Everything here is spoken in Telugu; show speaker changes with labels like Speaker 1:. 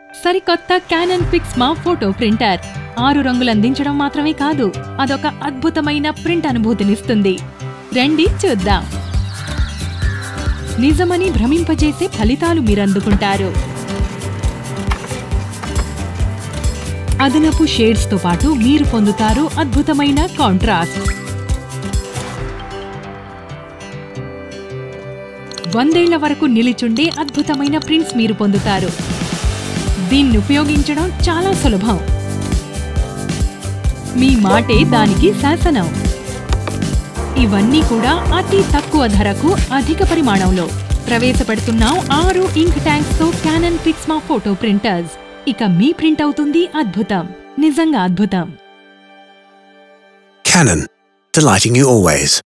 Speaker 1: సరికొత్త క్యానన్ పిక్స్మా ఫోటో ప్రింటర్ ఆరు రంగులు అందించడం మాత్రమే కాదు అదొక అద్భుతమైన ప్రింట్ అనుభూతినిస్తుంది రండి చూద్దాం నిజమని భ్రమింపజేసే ఫలితాలు మీరందుకుంటారు అదనపు షేడ్స్ తో పాటు మీరు పొందుతారు అద్భుతమైన కాంట్రాస్ట్ వందేళ్ల వరకు నిలిచుండే అద్భుతమైన ప్రింట్స్ మీరు పొందుతారు దీన్ని ఉపయోగించడం చాలా సులభం మీ మాటే దానికి శాసనం ఇవన్నీ కూడా అతి తక్కువ ధరకు అధిక పరిమాణంలో ప్రవేశపెడుతున్నాం ఆరు ఇంక్ ట్యాంక్స్ తో క్యానన్ పిక్స్మా ఫోటో ప్రింటర్స్ ఇక మీ ప్రింట్ అవుతుంది అద్భుతం నిజంగా అద్భుతం
Speaker 2: Canon, delighting you always.